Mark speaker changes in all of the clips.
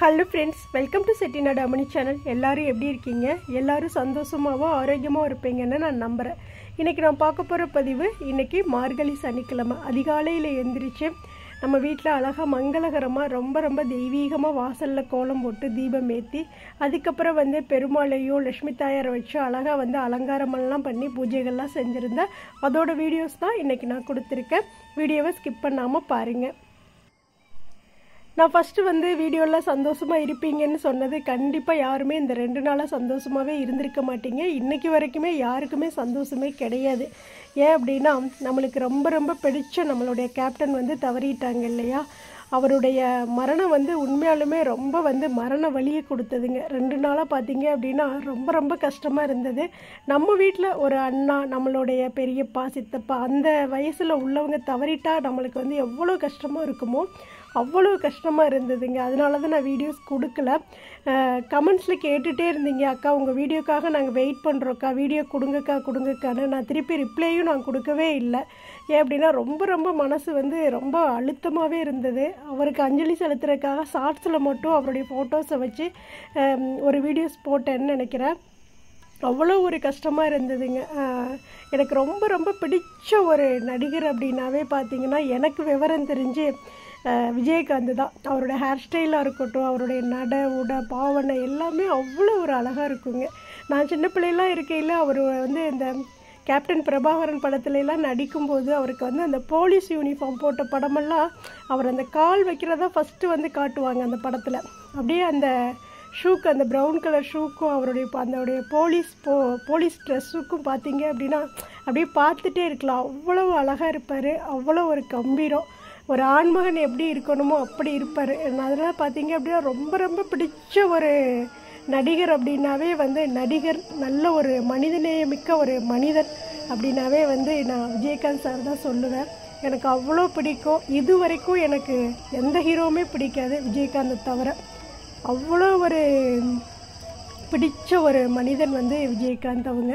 Speaker 1: hello friends welcome to Chettinad Amani channel எல்லாரும் எப்படி இருக்கீங்க எல்லாரும் சந்தோஷமாகவும் ஆரோக்கியமாக இருப்பீங்கன்னு நான் நம்புகிறேன் இன்றைக்கி நான் பார்க்க போகிற பதிவு இன்றைக்கி மார்கழி சனிக்கிழமை அதிகாலையில் எந்திரிச்சு நம்ம வீட்டில் அழகாக மங்களகரமாக ரொம்ப ரொம்ப தெய்வீகமாக வாசலில் கோலம் போட்டு தீபம் ஏற்றி அதுக்கப்புறம் வந்து பெருமாளையும் லக்ஷ்மி தாயாரை வச்சு அழகாக வந்து அலங்காரமெல்லாம் பண்ணி பூஜைகள்லாம் செஞ்சுருந்தேன் அதோட வீடியோஸ் தான் இன்றைக்கி நான் கொடுத்துருக்கேன் வீடியோவை ஸ்கிப் பண்ணாமல் பாருங்கள் நான் ஃபஸ்ட்டு வந்து வீடியோவில் சந்தோஷமாக இருப்பீங்கன்னு சொன்னது கண்டிப்பாக யாருமே இந்த ரெண்டு நாளாக சந்தோஷமாகவே இருந்திருக்க மாட்டீங்க இன்றைக்கி வரைக்குமே யாருக்குமே சந்தோஷமே கிடையாது ஏன் அப்படின்னா நம்மளுக்கு ரொம்ப ரொம்ப பிடிச்ச நம்மளுடைய கேப்டன் வந்து தவறிட்டாங்க இல்லையா அவருடைய மரணம் வந்து உண்மையாலுமே ரொம்ப வந்து மரண வழியை கொடுத்ததுங்க ரெண்டு நாளாக பார்த்தீங்க அப்படின்னா ரொம்ப ரொம்ப கஷ்டமாக இருந்தது நம்ம வீட்டில் ஒரு அண்ணா நம்மளுடைய பெரியப்பா சித்தப்பா அந்த வயசில் உள்ளவங்க தவறிட்டா நம்மளுக்கு வந்து எவ்வளோ கஷ்டமாக இருக்குமோ அவ்வளோ கஷ்டமாக இருந்ததுங்க அதனால தான் நான் வீடியோஸ் கொடுக்கல கமெண்ட்ஸில் கேட்டுகிட்டே இருந்தீங்க அக்கா உங்கள் வீடியோக்காக நாங்கள் வெயிட் பண்ணுறோக்கா வீடியோ கொடுங்கக்கா கொடுங்கக்கான்னு நான் திருப்பி ரிப்ளையும் நான் கொடுக்கவே இல்லை ஏன் அப்படின்னா ரொம்ப ரொம்ப மனசு வந்து ரொம்ப அழுத்தமாகவே இருந்தது அவருக்கு அஞ்சலி செலுத்துறதுக்காக ஷார்ட்ஸில் மட்டும் அவருடைய ஃபோட்டோஸை வச்சு ஒரு வீடியோஸ் போட்டேன்னு நினைக்கிறேன் அவ்வளோ ஒரு கஷ்டமாக இருந்ததுங்க எனக்கு ரொம்ப ரொம்ப பிடிச்ச ஒரு நடிகர் அப்படின்னாவே பார்த்தீங்கன்னா எனக்கு விவரம் தெரிஞ்சு விஜயகாந்த் தான் அவரோட ஹேர் ஸ்டைலாக இருக்கட்டும் அவருடைய நட உட பாவனை எல்லாமே அவ்வளோ ஒரு அழகாக இருக்குங்க நான் சின்ன பிள்ளைலாம் இருக்கையில் அவர் வந்து இந்த கேப்டன் பிரபாகரன் படத்துலலாம் நடிக்கும்போது அவருக்கு வந்து அந்த போலீஸ் யூனிஃபார்ம் போட்ட படமெல்லாம் அவர் அந்த கால் வைக்கிறதா ஃபஸ்ட்டு வந்து காட்டுவாங்க அந்த படத்தில் அப்படியே அந்த ஷூக்கு அந்த ப்ரௌன் கலர் ஷூக்கும் அவருடைய அதோடைய போலீஸ் போ போலீஸ் ட்ரெஸ்ஸுக்கும் பார்த்தீங்க அப்படின்னா அப்படியே பார்த்துட்டே இருக்கலாம் அவ்வளோ அழகாக இருப்பார் அவ்வளோ ஒரு கம்பீரம் ஒரு ஆண்மகன் எப்படி இருக்கணுமோ அப்படி இருப்பார் அதனால் பார்த்தீங்க அப்படின்னா ரொம்ப ரொம்ப பிடிச்ச ஒரு நடிகர் அப்படின்னாவே வந்து நடிகர் நல்ல ஒரு மனிதநேயமிக்க ஒரு மனிதன் அப்படின்னாவே வந்து நான் விஜயகாந்த் சார் தான் சொல்லுவேன் எனக்கு அவ்வளோ பிடிக்கும் இது வரைக்கும் எனக்கு எந்த ஹீரோவுமே பிடிக்காது விஜயகாந்தை தவிர அவ்வளோ ஒரு பிடிச்ச ஒரு மனிதன் வந்து விஜயகாந்த் அவங்க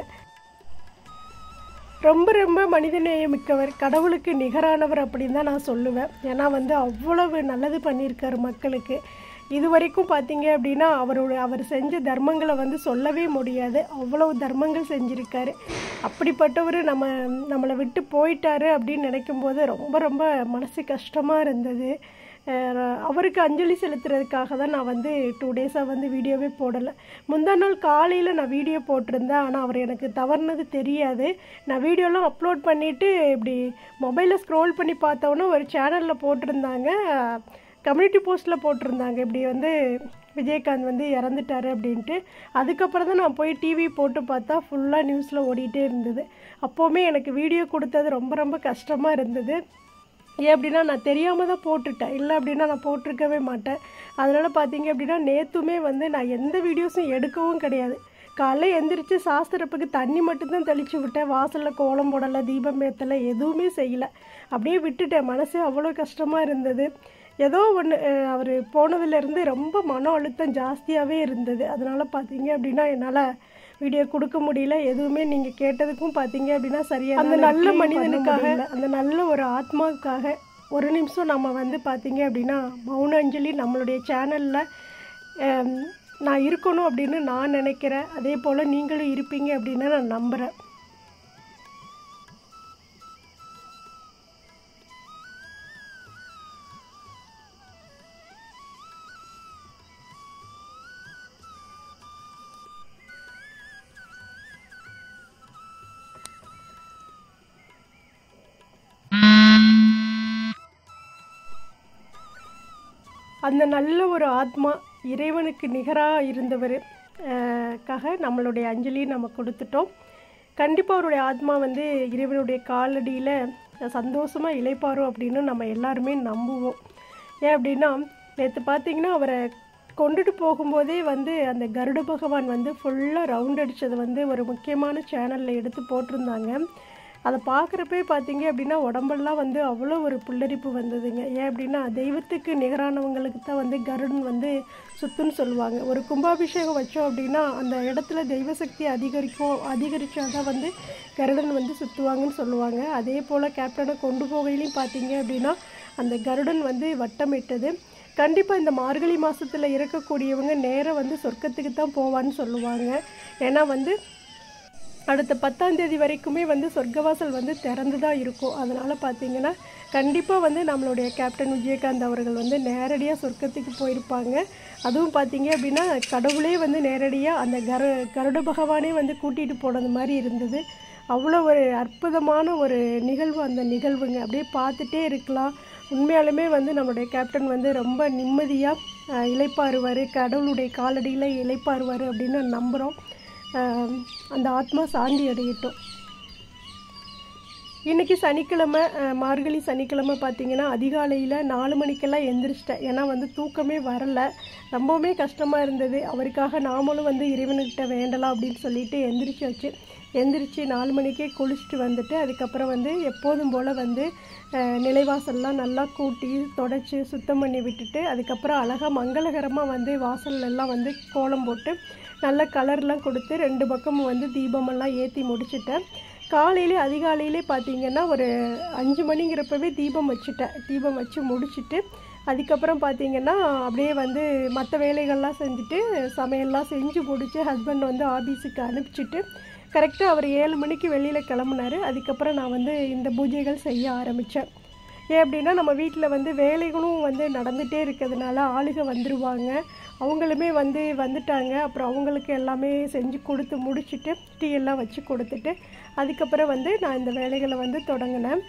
Speaker 1: ரொம்ப ரொம்ப மனிதநேயம் மிக்கவர் கடவுளுக்கு நிகரானவர் அப்படின்னு தான் நான் சொல்லுவேன் ஏன்னா வந்து அவ்வளவு நல்லது பண்ணியிருக்காரு மக்களுக்கு இது வரைக்கும் பார்த்தீங்க அப்படின்னா அவரோட அவர் செஞ்ச தர்மங்களை வந்து சொல்லவே முடியாது அவ்வளவு தர்மங்கள் செஞ்சுருக்காரு அப்படிப்பட்டவர் நம்ம நம்மளை விட்டு போயிட்டாரு அப்படின்னு நினைக்கும் போது ரொம்ப ரொம்ப மனசு கஷ்டமாக இருந்தது அவருக்கு அஞ்சலி செலுத்துறதுக்காக தான் நான் வந்து டூ டேஸாக வந்து வீடியோவே போடலை முந்தா நாள் காலையில் நான் வீடியோ போட்டிருந்தேன் ஆனால் அவர் எனக்கு தவறுனது தெரியாது நான் வீடியோலாம் அப்லோட் பண்ணிவிட்டு இப்படி மொபைலில் ஸ்க்ரோல் பண்ணி பார்த்தோன்னே ஒரு சேனலில் போட்டிருந்தாங்க கம்யூனிட்டி போஸ்ட்டில் போட்டிருந்தாங்க இப்படி வந்து விஜயகாந்த் வந்து இறந்துட்டாரு அப்படின்ட்டு அதுக்கப்புறம் தான் நான் போய் டிவி போட்டு பார்த்தா ஃபுல்லாக நியூஸில் ஓடிட்டே இருந்தது அப்போவுமே எனக்கு வீடியோ கொடுத்தது ரொம்ப ரொம்ப கஷ்டமாக இருந்தது ஏன் அப்படின்னா நான் தெரியாமல் தான் போட்டுட்டேன் இல்லை அப்படின்னா நான் போட்டிருக்கவே மாட்டேன் அதனால் பார்த்தீங்க அப்படின்னா நேற்றுமே வந்து நான் எந்த வீடியோஸும் எடுக்கவும் கிடையாது காலைல எந்திரிச்சு சாஸ்திரப்புக்கு தண்ணி மட்டும்தான் தெளித்து விட்டேன் வாசலில் கோலம் போடலை தீபம் ஏற்றலை எதுவுமே செய்யலை அப்படியே விட்டுட்டேன் மனசு அவ்வளோ கஷ்டமாக இருந்தது ஏதோ ஒன்று அவர் போனதுலேருந்து ரொம்ப மன அழுத்தம் ஜாஸ்தியாகவே இருந்தது அதனால் பார்த்தீங்க அப்படின்னா என்னால் வீடியோ கொடுக்க முடியல எதுவுமே நீங்கள் கேட்டதுக்கும் பார்த்தீங்க அப்படின்னா சரியாக அந்த நல்ல மனிதனுக்காக அந்த நல்ல ஒரு ஆத்மாவுக்காக ஒரு நிமிஷம் நம்ம வந்து பார்த்தீங்க அப்படின்னா மௌன அஞ்சலி நம்மளுடைய சேனலில் நான் இருக்கணும் அப்படின்னு நான் நினைக்கிறேன் அதே போல் நீங்களும் இருப்பீங்க அப்படின்னு நான் நம்புகிறேன் அந்த நல்ல ஒரு ஆத்மா இறைவனுக்கு நிகராக இருந்தவர் காக நம்மளுடைய அஞ்சலியை நம்ம கொடுத்துட்டோம் கண்டிப்பாக அவருடைய ஆத்மா வந்து இறைவனுடைய காலடியில் சந்தோஷமாக இழைப்பாரும் அப்படின்னு நம்ம எல்லாருமே நம்புவோம் ஏன் அப்படின்னா நேற்று பார்த்தீங்கன்னா அவரை கொண்டுட்டு போகும்போதே வந்து அந்த கருட பகவான் வந்து ஃபுல்லாக ரவுண்ட் அடித்தது வந்து ஒரு முக்கியமான சேனலில் எடுத்து போட்டிருந்தாங்க அதை பார்க்குறப்பே பார்த்தீங்க அப்படின்னா உடம்பெல்லாம் வந்து அவ்வளோ ஒரு புல்லரிப்பு வந்ததுங்க ஏன் அப்படின்னா தெய்வத்துக்கு நிகரானவங்களுக்கு தான் வந்து கருடன் வந்து சுத்துன்னு சொல்லுவாங்க ஒரு கும்பாபிஷேகம் வச்சோம் அப்படின்னா அந்த இடத்துல தெய்வ சக்தி அதிகரிக்கும் அதிகரித்தா தான் வந்து கருடன் வந்து சுற்றுவாங்கன்னு சொல்லுவாங்க அதே போல் கேப்டனை கொண்டு போகையிலையும் பார்த்தீங்க அப்படின்னா அந்த கருடன் வந்து வட்டமிட்டது கண்டிப்பாக இந்த மார்கழி மாதத்தில் இருக்கக்கூடியவங்க நேராக வந்து சொர்க்கத்துக்கு தான் போவான்னு சொல்லுவாங்க ஏன்னா வந்து அடுத்த பத்தாம் தேதி வரைக்குமே வந்து சொர்க்கவாசல் வந்து திறந்து தான் இருக்கும் அதனால் பார்த்தீங்கன்னா கண்டிப்பாக வந்து நம்மளுடைய கேப்டன் விஜயகாந்த் அவர்கள் வந்து நேரடியாக சொர்க்கத்துக்கு போயிருப்பாங்க அதுவும் பார்த்தீங்க அப்படின்னா கடவுளே வந்து நேரடியாக அந்த கரு கருட பகவானே வந்து கூட்டிகிட்டு போனது மாதிரி இருந்தது அவ்வளோ ஒரு அற்புதமான ஒரு நிகழ்வு அந்த நிகழ்வுங்க அப்படியே பார்த்துட்டே இருக்கலாம் உண்மையாலுமே வந்து நம்மளுடைய கேப்டன் வந்து ரொம்ப நிம்மதியாக இளைப்பாறுவார் கடவுளுடைய காலடியில் இளைப்பாறுவார் அப்படின்னு நம்புகிறோம் ஆஹ் அந்த ஆத்மா சாந்தி அடையட்டும் இன்றைக்கி சனிக்கிழமை அஹ், மார்கழி சனிக்கிழமை பார்த்தீங்கன்னா அதிகாலையில் நாலு மணிக்கெல்லாம் எந்திரிச்சிட்டேன் ஏன்னா வந்து தூக்கமே வரல ரொம்பவுமே கஷ்டமாக இருந்தது அவருக்காக நாமளும் வந்து இறைவன்கிட்ட வேண்டலாம் அப்படின்னு சொல்லிட்டு எந்திரிச்சாச்சு எந்திரிச்சு நாலு மணிக்கே குளிச்சுட்டு வந்துட்டு அதுக்கப்புறம் வந்து எப்போதும் போல் வந்து அஹ், நிலைவாசல்லாம் நல்லா கூட்டி தொடச்சி சுத்தம் பண்ணி விட்டுட்டு அதுக்கப்புறம் அழகாக மங்களகரமாக வந்து வாசல்ல எல்லாம் வந்து கோலம் போட்டு நல்ல கலர்லாம் கொடுத்து ரெண்டு பக்கமும் வந்து தீபமெல்லாம் ஏற்றி முடிச்சிட்டேன் காலையிலே அதிகாலையிலே பார்த்தீங்கன்னா ஒரு அஞ்சு மணிங்கிறப்பவே தீபம் வச்சுட்டேன் தீபம் வச்சு முடிச்சுட்டு அதுக்கப்புறம் பார்த்தீங்கன்னா அப்படியே வந்து மற்ற வேலைகள்லாம் செஞ்சுட்டு சமையல்லாம் செஞ்சு முடிச்சு ஹஸ்பண்ட் வந்து ஆஃபீஸுக்கு அனுப்பிச்சிட்டு கரெக்டாக அவர் ஏழு மணிக்கு வெளியில் கிளம்புனாரு அதுக்கப்புறம் நான் வந்து இந்த பூஜைகள் செய்ய ஆரம்பித்தேன் ஏன் அப்படின்னா நம்ம வீட்டில் வந்து வேலைகளும் வந்து நடந்துகிட்டே இருக்கிறதுனால ஆளுக வந்துடுவாங்க அவங்களுமே வந்து வந்துட்டாங்க அப்புறம் அவங்களுக்கு எல்லாமே செஞ்சு கொடுத்து முடிச்சுட்டு டீ எல்லாம் வச்சு கொடுத்துட்டு அதுக்கப்புறம் வந்து நான் இந்த வேலைகளை வந்து தொடங்கினேன்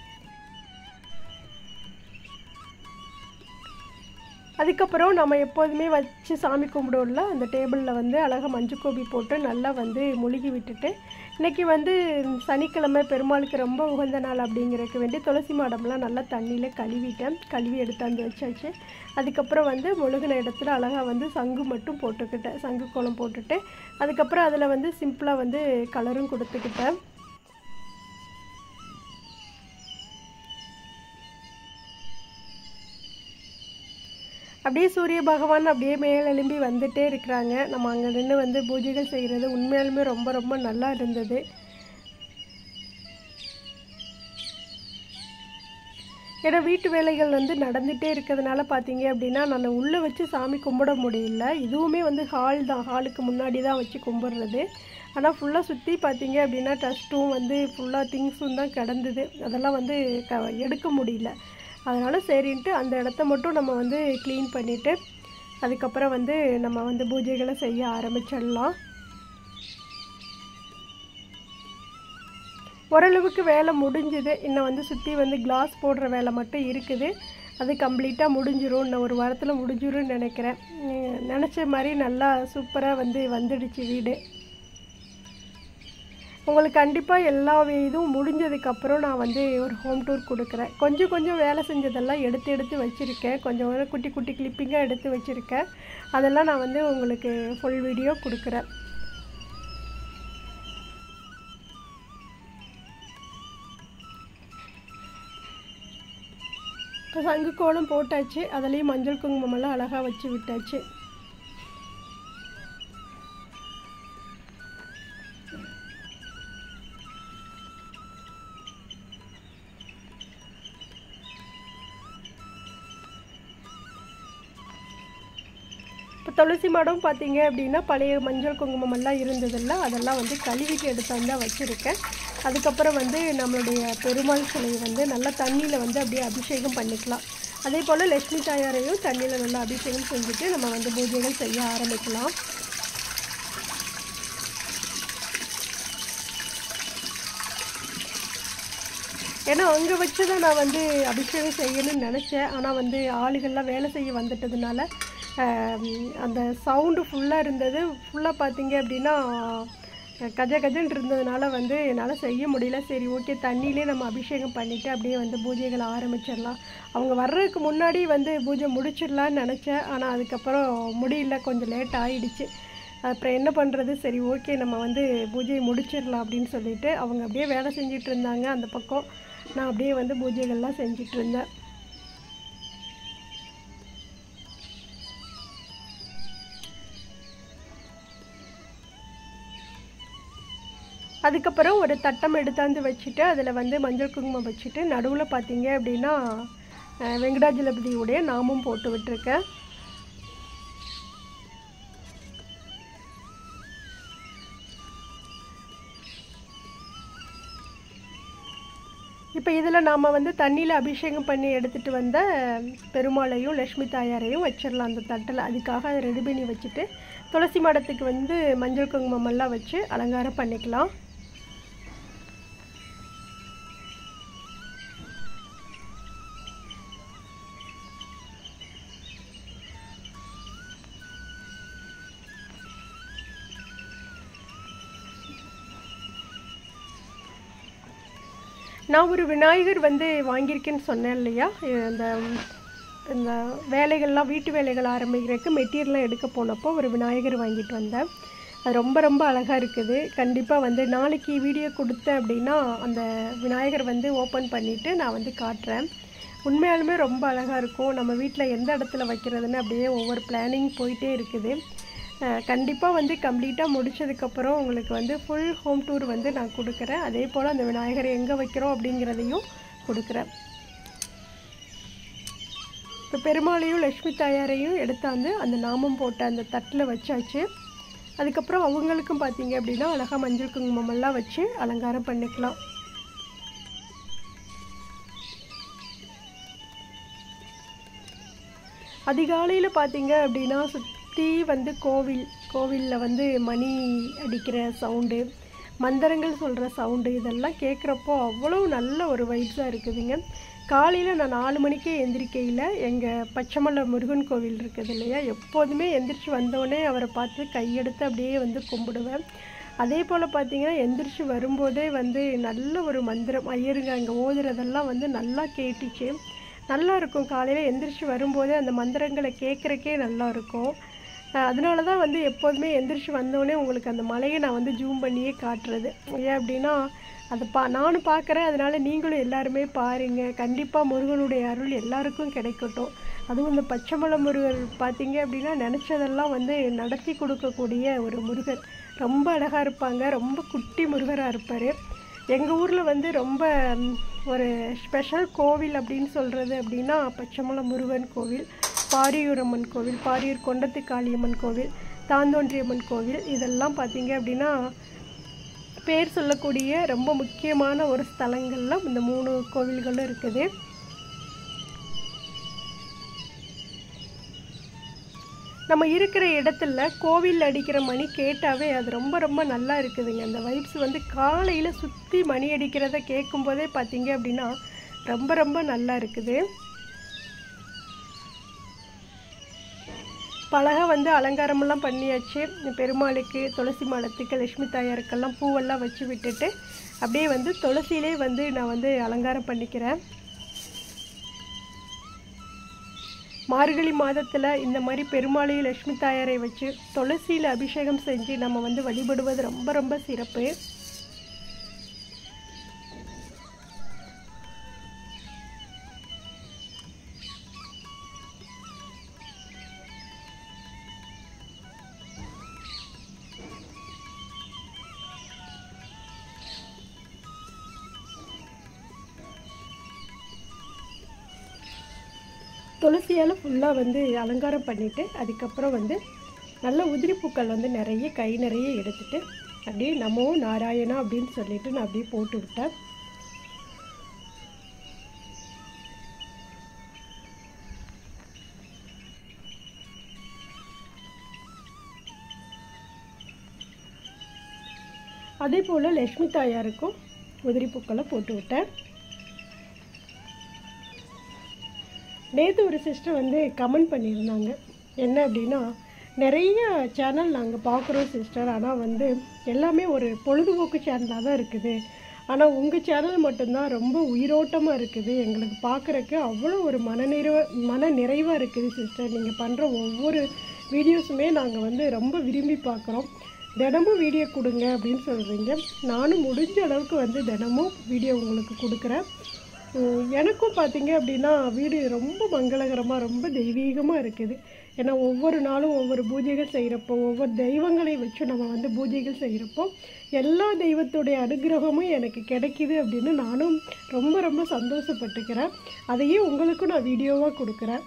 Speaker 1: அதுக்கப்புறம் நம்ம எப்போதுமே வச்சு சாமி கும்பிடுவோம்ல அந்த டேபிளில் வந்து அழகாக மஞ்சள் கோபி போட்டு நல்லா வந்து முழுகி விட்டுட்டு இன்றைக்கி வந்து சனிக்கிழமை பெருமாளுக்கு ரொம்ப உகந்த நாள் அப்படிங்கிறதுக்கு வேண்டி துளசி மாடம்லாம் நல்லா தண்ணியில் கழுவிட்டேன் கழுவி எடுத்தாந்து வச்சாச்சு அதுக்கப்புறம் வந்து முழுகின இடத்துல அழகாக வந்து சங்கு மட்டும் போட்டுக்கிட்டேன் சங்கு கோலம் போட்டுட்டு அதுக்கப்புறம் அதில் வந்து சிம்பிளாக வந்து கலரும் கொடுத்துக்கிட்டேன் அப்படியே சூரிய பகவான் அப்படியே மேலெலும்பி வந்துட்டே இருக்கிறாங்க நம்ம அங்கே நின்று வந்து பூஜைகள் செய்கிறது உண்மையாலுமே ரொம்ப ரொம்ப நல்லா இருந்தது ஏன்னா வீட்டு வேலைகள் வந்து நடந்துகிட்டே இருக்கிறதுனால பார்த்தீங்க அப்படின்னா நான் உள்ளே வச்சு சாமி கும்பிட முடியல இதுவுமே வந்து ஹால் தான் ஹாலுக்கு முன்னாடி தான் வச்சு கும்பிட்றது ஆனால் ஃபுல்லாக சுற்றி பார்த்தீங்க அப்படின்னா டஸ்ட்டும் வந்து ஃபுல்லாக திங்ஸும் தான் கிடந்தது அதெல்லாம் வந்து க எடுக்க முடியல அதனால் சரின்ட்டு அந்த இடத்த மட்டும் நம்ம வந்து க்ளீன் பண்ணிவிட்டு அதுக்கப்புறம் வந்து நம்ம வந்து பூஜைகளை செய்ய ஆரம்பிச்சிடலாம் ஓரளவுக்கு வேலை முடிஞ்சுது இன்னும் வந்து சுற்றி வந்து கிளாஸ் போடுற வேலை மட்டும் இருக்குது அது கம்ப்ளீட்டாக முடிஞ்சிரும் இன்னும் ஒரு வாரத்தில் முடிஞ்சிரும்னு நினைக்கிறேன் உம், நினச்ச மாதிரி நல்லா சூப்பராக வந்து வந்துடுச்சு வீடு உங்களுக்கு கண்டிப்பாக எல்லா வே- இதுவும் முடிஞ்சதுக்கப்புறம் நான் வந்து ஒரு ஹோம் டூர் கொடுக்குறேன் கொஞ்சம் கொஞ்சம் வேலை செஞ்சதெல்லாம் எடுத்து எடுத்து வச்சுருக்கேன் கொஞ்சம் ஒரு குட்டி குட்டி கிளிப்பிங்காக எடுத்து வச்சுருக்கேன் அதெல்லாம் நான் வந்து உங்களுக்கு ஃபுல் வீடியோ கொடுக்குறேன் இப்போ சங்கு கோலம் போட்டாச்சு அதுலேயும் மஞ்சள் குங்குமமெல்லாம் அழகாக வச்சு விட்டாச்சு இப்போ துளசி மாடம் பார்த்தீங்க அப்படின்னா பழைய மஞ்சள் குங்குமம் எல்லாம் இருந்ததில்ல அதெல்லாம் வந்து கழுவிட்டு எடுத்தாந்து தான் வச்சுருக்கேன் அதுக்கப்புறம் வந்து நம்மளுடைய பெருமாள் சிலையை வந்து நல்லா தண்ணியில் வந்து அப்படியே அபிஷேகம் பண்ணிக்கலாம் அதே போல் லக்ஷ்மி தாயாரையும் தண்ணியில் நல்லா அபிஷேகம் செஞ்சுட்டு நம்ம வந்து பூஜைகள் செய்ய ஆரம்பிக்கலாம் ஏன்னா அங்கே வச்சு தான் நான் வந்து அபிஷேகம் செய்யணும்னு நினச்சேன் ஆனால் வந்து ஆளுகள்லாம் வேலை செய்ய வந்துட்டதுனால ஆம், அந்த சவுண்டு ஃபுல்லாக இருந்தது ஃபுல்லாக பார்த்தீங்க அப்படின்னா அஹ், கஜ கஜன்னு இருந்ததுனால வந்து என்னால் செய்ய முடியல சரி ஓகே தண்ணியிலே நம்ம அபிஷேகம் பண்ணிவிட்டு அப்படியே வந்து பூஜைகளை ஆரம்பிச்சிடலாம் அவங்க வர்றதுக்கு முன்னாடி வந்து பூஜை முடிச்சிடலான்னு நினச்சேன் ஆனால் அதுக்கப்புறம் முடியல கொஞ்சம் லேட் ஆயிடுச்சு அப்புறம் என்ன பண்ணுறது சரி ஓகே நம்ம வந்து பூஜையை முடிச்சிடலாம் அப்படின்னு சொல்லிட்டு அவங்க அப்படியே வேலை செஞ்சுட்டு இருந்தாங்க அந்த பக்கம் நான் அப்படியே வந்து பூஜைகள்லாம் செஞ்சுட்டு இருந்தேன் அதுக்கப்புறம் ஒரு தட்டம் எடுத்தாந்து வச்சுட்டு அதில் வந்து மஞ்சள் குங்குமம் வச்சுட்டு நடுவில் பார்த்தீங்க அப்படின்னா அஹ், வெங்கடாஜலபதியுடைய நாமம் போட்டு விட்டுருக்கேன் இப்போ இதில் நாம் வந்து தண்ணியில் அபிஷேகம் பண்ணி எடுத்துகிட்டு வந்த பெருமாளையும் லக்ஷ்மி தாயாரையும் வச்சிடலாம் அந்த தட்டில் அதுக்காக அதை ரெடி பண்ணி வச்சுட்டு துளசி மாடத்துக்கு வந்து மஞ்சள் குங்குமம் எல்லாம் வச்சு அலங்காரம் பண்ணிக்கலாம் நான் ஒரு விநாயகர் வந்து வாங்கியிருக்கேன்னு சொன்னேன் இல்லையா இந்த இந்த வேலைகள்லாம் வீட்டு வேலைகள் ஆரம்பிக்கிறதுக்கு மெட்டீரியல்லாம் எடுக்க போனப்போ ஒரு விநாயகர் வாங்கிட்டு வந்தேன் அது ரொம்ப ரொம்ப அழகாக இருக்குது கண்டிப்பாக வந்து நாளைக்கு வீடியோ கொடுத்தேன் அப்படின்னா அந்த விநாயகர் வந்து ஓப்பன் பண்ணிவிட்டு நான் வந்து காட்டுறேன் உண்மையாலுமே ரொம்ப அழகாக இருக்கும் நம்ம வீட்டில் எந்த இடத்துல வைக்கிறதுன்னு அப்படியே ஒவ்வொரு பிளானிங் போயிட்டே இருக்குது கண்டிப்பாக வந்து கம்ப்ளீட்டாக முடித்ததுக்கப்புறம் உங்களுக்கு வந்து ஃபுல் ஹோம் டூர் வந்து நான் கொடுக்குறேன் அதே போல் அந்த விநாயகரை எங்கே வைக்கிறோம் அப்படிங்கிறதையும் கொடுக்குறேன் இப்போ பெருமாளையும் லக்ஷ்மி தாயாரையும் எடுத்தாந்து அந்த நாமம் போட்ட அந்த தட்டில் வச்சாச்சு அதுக்கப்புறம் அவங்களுக்கும் பார்த்தீங்க அப்படின்னா அழகாக மஞ்சள் குங்குமமெல்லாம் வச்சு அலங்காரம் பண்ணிக்கலாம் அதிகாலையில் பார்த்தீங்க அப்படின்னா சுற்றி வந்து கோவில் கோவிலில் வந்து மணி அடிக்கிற சவுண்டு மந்திரங்கள் சொல்கிற சவுண்டு இதெல்லாம் கேட்குறப்போ அவ்வளோ நல்ல ஒரு வைப்ஸாக இருக்குதுங்க காலையில் நான் நாலு மணிக்கே எந்திரிக்கையில் எங்கள் பச்சைமலை முருகன் கோவில் இருக்குது இல்லையா எப்போதுமே எந்திரிச்சு வந்தோடனே அவரை பார்த்து கையெடுத்து அப்படியே வந்து கும்பிடுவேன் அதே போல் பார்த்தீங்கன்னா எந்திரிச்சு வரும்போதே வந்து நல்ல ஒரு மந்திரம் ஐயருங்க அங்கே ஓதுறதெல்லாம் வந்து நல்லா கேட்டுச்சு நல்லா இருக்கும் காலையில் எந்திரிச்சு வரும்போதே அந்த மந்திரங்களை கேட்குறக்கே நல்லா இருக்கும் அதனால தான் வந்து எப்போதுமே எந்திரிச்சு வந்தோடனே உங்களுக்கு அந்த மலையை நான் வந்து ஜூம் பண்ணியே காட்டுறது ஏன் அப்படின்னா அதை பா நானும் பார்க்குறேன் அதனால் நீங்களும் எல்லாருமே பாருங்கள் கண்டிப்பாக முருகனுடைய அருள் எல்லாருக்கும் கிடைக்கட்டும் அதுவும் இந்த பச்சைமலை முருகர் பார்த்தீங்க அப்படின்னா நினச்சதெல்லாம் வந்து நடத்தி கொடுக்கக்கூடிய ஒரு முருகர் ரொம்ப அழகாக இருப்பாங்க ரொம்ப குட்டி முருகராக இருப்பார் எங்கள் ஊரில் வந்து ரொம்ப ஒரு ஸ்பெஷல் கோவில் அப்படின்னு சொல்கிறது அப்படின்னா பச்சைமலை முருகன் கோவில் பாரியூரம்மன் கோவில் பாரியூர் கொண்டத்து காளியம்மன் கோவில் தாந்தோன்றியம்மன் கோவில் இதெல்லாம் பார்த்தீங்க அப்படின்னா பேர் சொல்லக்கூடிய ரொம்ப முக்கியமான ஒரு ஸ்தலங்கள்லாம் இந்த மூணு கோவில்களும் இருக்குது நம்ம இருக்கிற இடத்துல கோவில் அடிக்கிற மணி கேட்டாவே அது ரொம்ப ரொம்ப நல்லா இருக்குதுங்க அந்த வைப்ஸ் வந்து காலையில் சுற்றி மணி அடிக்கிறத கேட்கும்போதே பார்த்தீங்க அப்படின்னா ரொம்ப ரொம்ப நல்லா இருக்குது பலகை வந்து அலங்காரமெல்லாம் பண்ணியாச்சு பெருமாளுக்கு துளசி மாடத்துக்கு லட்சுமி தாயாருக்கெல்லாம் பூவெல்லாம் வச்சு விட்டுட்டு அப்படியே வந்து துளசியிலே வந்து நான் வந்து அலங்காரம் பண்ணிக்கிறேன் மார்கழி மாதத்தில் இந்த மாதிரி பெருமாளையும் லட்சுமி தாயாரை வச்சு துளசியில் அபிஷேகம் செஞ்சு நம்ம வந்து வழிபடுவது ரொம்ப ரொம்ப சிறப்பு துளசியால் ஃபுல்லாக வந்து அலங்காரம் பண்ணிவிட்டு அதுக்கப்புறம் வந்து நல்ல உதிரி பூக்கள் வந்து நிறைய கை நிறைய எடுத்துட்டு அப்படியே நமோ நாராயணா அப்படின்னு சொல்லிட்டு நான் அப்படியே போட்டு விட்டேன் அதே போல் லக்ஷ்மி தாயாருக்கும் உதிரி பூக்களை போட்டு விட்டேன் நேற்று ஒரு சிஸ்டர் வந்து கமெண்ட் பண்ணியிருந்தாங்க என்ன அப்படின்னா நிறைய சேனல் நாங்கள் பார்க்குறோம் சிஸ்டர் ஆனால் வந்து எல்லாமே ஒரு பொழுதுபோக்கு சேனலாக தான் இருக்குது ஆனால் உங்கள் சேனல் மட்டும்தான் ரொம்ப உயிரோட்டமாக இருக்குது எங்களுக்கு பார்க்குறக்கு அவ்வளோ ஒரு மனநிறைவ மன நிறைவாக இருக்குது சிஸ்டர் நீங்கள் பண்ணுற ஒவ்வொரு வீடியோஸுமே நாங்கள் வந்து ரொம்ப விரும்பி பார்க்குறோம் தினமும் வீடியோ கொடுங்க அப்படின்னு சொல்கிறீங்க நானும் முடிஞ்ச அளவுக்கு வந்து தினமும் வீடியோ உங்களுக்கு கொடுக்குறேன் உம், எனக்கும் பார்த்தீங்க அப்படின்னா வீடு ரொம்ப மங்களகரமாக ரொம்ப தெய்வீகமாக இருக்குது ஏன்னா ஒவ்வொரு நாளும் ஒவ்வொரு பூஜைகள் செய்கிறப்போ ஒவ்வொரு தெய்வங்களை வச்சு நம்ம வந்து பூஜைகள் செய்கிறப்போ எல்லா தெய்வத்துடைய அனுகிரகமும் எனக்கு கிடைக்குது அப்படின்னு நானும் ரொம்ப ரொம்ப சந்தோஷப்பட்டுக்கிறேன் அதையே உங்களுக்கும் நான் வீடியோவாக கொடுக்குறேன்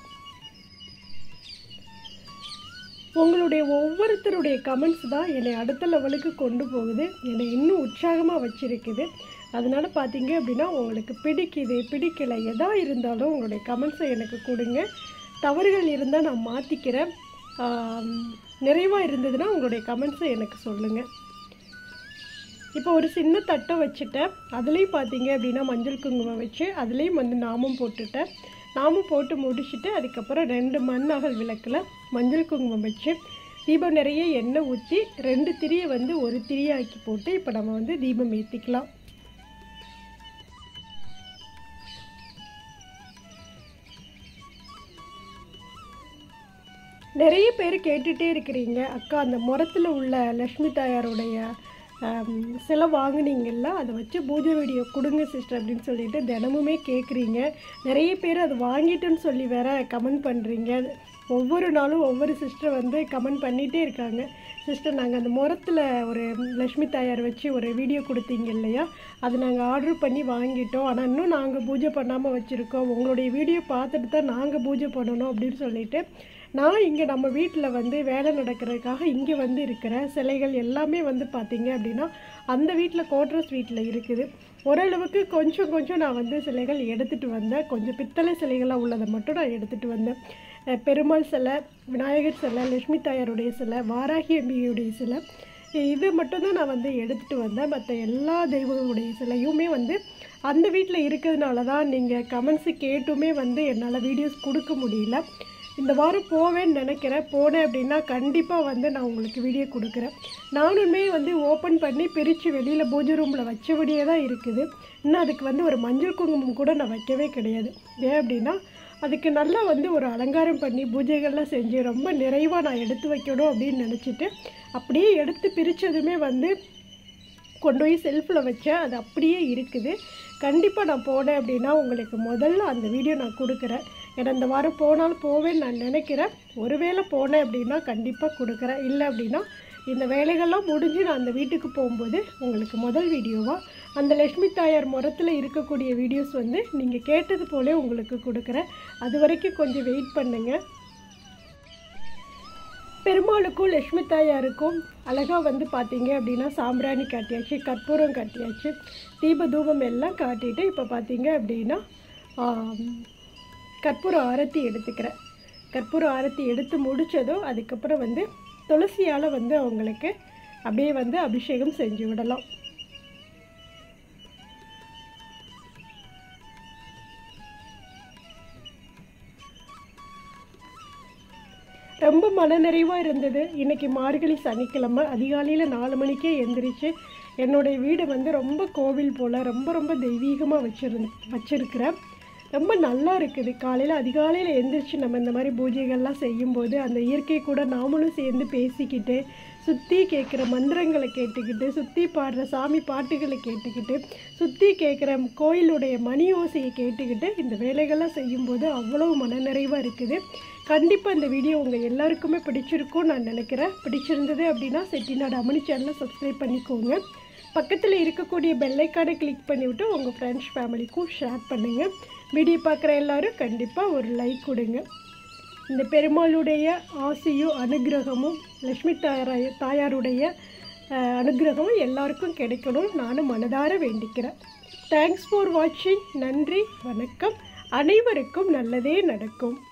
Speaker 1: உங்களுடைய ஒவ்வொருத்தருடைய கமெண்ட்ஸ் தான் என்னை அடுத்த லெவலுக்கு கொண்டு போகுது என்னை இன்னும் உற்சாகமாக வச்சிருக்குது அதனால் பார்த்தீங்க அப்படின்னா உங்களுக்கு பிடிக்குது பிடிக்கல எதா இருந்தாலும் உங்களுடைய கமெண்ட்ஸை எனக்கு கொடுங்க தவறுகள் இருந்தால் நான் மாற்றிக்கிறேன் நிறைவாக இருந்ததுன்னா உங்களுடைய கமெண்ட்ஸை எனக்கு சொல்லுங்கள் இப்போ ஒரு சின்ன தட்டை வச்சுட்டேன் அதுலேயும் பார்த்தீங்க அப்படின்னா மஞ்சள் குங்குமம் வச்சு அதுலேயும் வந்து நாமம் போட்டுட்டேன் நாமம் போட்டு முடிச்சுட்டு அதுக்கப்புறம் ரெண்டு மண் அகல் விளக்கில் மஞ்சள் குங்குமம் வச்சு தீபம் நிறைய எண்ணெய் ஊற்றி ரெண்டு திரியை வந்து ஒரு திரியாக்கி போட்டு இப்போ நம்ம வந்து தீபம் ஏற்றிக்கலாம் நிறைய பேர் கேட்டுகிட்டே இருக்கிறீங்க அக்கா அந்த முரத்தில் உள்ள லக்ஷ்மி தாயாருடைய ஆம், சிலை வாங்குனீங்கல்ல அதை வச்சு பூஜை வீடியோ கொடுங்க சிஸ்டர் அப்படின்னு சொல்லிட்டு தினமுமே கேட்குறீங்க நிறைய பேர் அது வாங்கிட்டேன்னு சொல்லி வேற கமெண்ட் பண்ணுறீங்க ஒவ்வொரு நாளும் ஒவ்வொரு சிஸ்டர் வந்து கமெண்ட் பண்ணிகிட்டே இருக்காங்க சிஸ்டர் நாங்கள் அந்த முரத்தில் ஒரு லக்ஷ்மி தாயார் வச்சு ஒரு வீடியோ கொடுத்தீங்க இல்லையா அது நாங்கள் ஆர்டர் பண்ணி வாங்கிட்டோம் ஆனால் இன்னும் நாங்கள் பூஜை பண்ணாமல் வச்சுருக்கோம் உங்களுடைய வீடியோ பார்த்துட்டு தான் நாங்கள் பூஜை பண்ணணும் அப்படின்னு சொல்லிட்டு நான் இங்கே நம்ம வீட்டில் வந்து வேலை நடக்கிறதுக்காக இங்கே வந்து இருக்கிற சிலைகள் எல்லாமே வந்து பார்த்தீங்க அப்படின்னா அந்த வீட்டில் கோட்ரஸ் வீட்டில் இருக்குது ஓரளவுக்கு கொஞ்சம் கொஞ்சம் நான் வந்து சிலைகள் எடுத்துகிட்டு வந்தேன் கொஞ்சம் பித்தளை சிலைகளாக உள்ளதை மட்டும் நான் எடுத்துகிட்டு வந்தேன் அஹ் பெருமாள் சிலை விநாயகர் சிலை லட்சுமி தாயாருடைய சிலை வாராகி அம்பிகையுடைய சிலை இது மட்டும்தான் நான் வந்து எடுத்துகிட்டு வந்தேன் மற்ற எல்லா தெய்வங்களுடைய சிலையுமே வந்து அந்த வீட்டில் இருக்கிறதுனால தான் நீங்கள் கமெண்ட்ஸு கேட்டுமே வந்து என்னால் வீடியோஸ் கொடுக்க முடியல இந்த வாரம் போவேன்னு நினைக்கிறேன் போனேன் அப்படின்னா கண்டிப்பாக வந்து நான் உங்களுக்கு வீடியோ கொடுக்குறேன் நானுமே வந்து ஓப்பன் பண்ணி பிரித்து வெளியில் பூஜை ரூமில் வச்சபடியே தான் இருக்குது இன்னும் அதுக்கு வந்து ஒரு மஞ்சள் குங்குமம் கூட நான் வைக்கவே கிடையாது ஏன் அப்படின்னா அதுக்கு நல்லா வந்து ஒரு அலங்காரம் பண்ணி பூஜைகள்லாம் செஞ்சு ரொம்ப நிறைவாக நான் எடுத்து வைக்கணும் அப்படின்னு நினச்சிட்டு அப்படியே எடுத்து பிரித்ததுமே வந்து கொண்டு போய் செல்ஃபில் வச்சேன் அது அப்படியே இருக்குது கண்டிப்பாக நான் போனேன் அப்படின்னா உங்களுக்கு முதல்ல அந்த வீடியோ நான் கொடுக்குறேன் ஏன்னா இந்த வாரம் போனாலும் போவேன்னு நான் நினைக்கிறேன் ஒருவேளை போனேன் அப்படின்னா கண்டிப்பாக கொடுக்குறேன் இல்லை அப்படின்னா இந்த வேலைகள்லாம் முடிஞ்சு நான் அந்த வீட்டுக்கு போகும்போது உங்களுக்கு முதல் வீடியோவாக அந்த லக்ஷ்மி தாயார் முறத்தில் இருக்கக்கூடிய வீடியோஸ் வந்து நீங்கள் கேட்டது போலே உங்களுக்கு கொடுக்குறேன் அது வரைக்கும் கொஞ்சம் வெயிட் பண்ணுங்கள் பெருமாளுக்கும் லக்ஷ்மி தாயாருக்கும் அழகாக வந்து பார்த்தீங்க அப்படின்னா சாம்பிராணி காட்டியாச்சு கற்பூரம் காட்டியாச்சு தீப தூபம் எல்லாம் காட்டிட்டு இப்போ பார்த்தீங்க அப்படின்னா ஆம், கற்பூர ஆரத்தி எடுத்துக்கிறேன் கற்பூர ஆரத்தி எடுத்து முடித்ததும் அதுக்கப்புறம் வந்து துளசியால் வந்து அவங்களுக்கு அப்படியே வந்து அபிஷேகம் செஞ்சு விடலாம் ரொம்ப மனநிறைவாக இருந்தது இன்னைக்கு மார்கழி சனிக்கிழமை அதிகாலையில் நாலு மணிக்கே எந்திரிச்சு என்னுடைய வீடு வந்து ரொம்ப கோவில் போல் ரொம்ப ரொம்ப தெய்வீகமாக வச்சிருந் வச்சிருக்கிறேன் ரொம்ப நல்லா இருக்குது காலையில் அதிகாலையில் எந்திரிச்சு நம்ம இந்த மாதிரி பூஜைகள்லாம் செய்யும்போது அந்த இயற்கை கூட நாமளும் சேர்ந்து பேசிக்கிட்டு சுற்றி கேட்குற மந்திரங்களை கேட்டுக்கிட்டு சுற்றி பாடுற சாமி பாட்டுகளை கேட்டுக்கிட்டு சுற்றி கேட்குற கோயிலுடைய மணி ஓசையை கேட்டுக்கிட்டு இந்த வேலைகள்லாம் செய்யும்போது அவ்வளவு மனநிறைவாக இருக்குது கண்டிப்பாக இந்த வீடியோ உங்கள் எல்லாருக்குமே பிடிச்சிருக்கும் நான் நினைக்கிறேன் பிடிச்சிருந்தது அப்படின்னா செட்டிநாடு அமனி சேனலை சப்ஸ்கிரைப் பண்ணிக்கோங்க பக்கத்தில் இருக்கக்கூடிய பெல்லைக்கானை கிளிக் பண்ணிவிட்டு உங்கள் ஃப்ரெண்ட்ஸ் ஃபேமிலிக்கும் ஷேர் பண்ணுங்கள் வீடியோ பார்க்குற எல்லாரும் கண்டிப்பாக ஒரு லைக் கொடுங்க இந்த பெருமாளுடைய ஆசையும் அனுகிரகமும் லக்ஷ்மி தாயாராய தாயாருடைய அஹ், அனுகிரகமும் எல்லாருக்கும் கிடைக்கணும் நானும் மனதார வேண்டிக்கிறேன் தேங்க்ஸ் ஃபார் வாட்சிங் நன்றி வணக்கம் அனைவருக்கும் நல்லதே நடக்கும்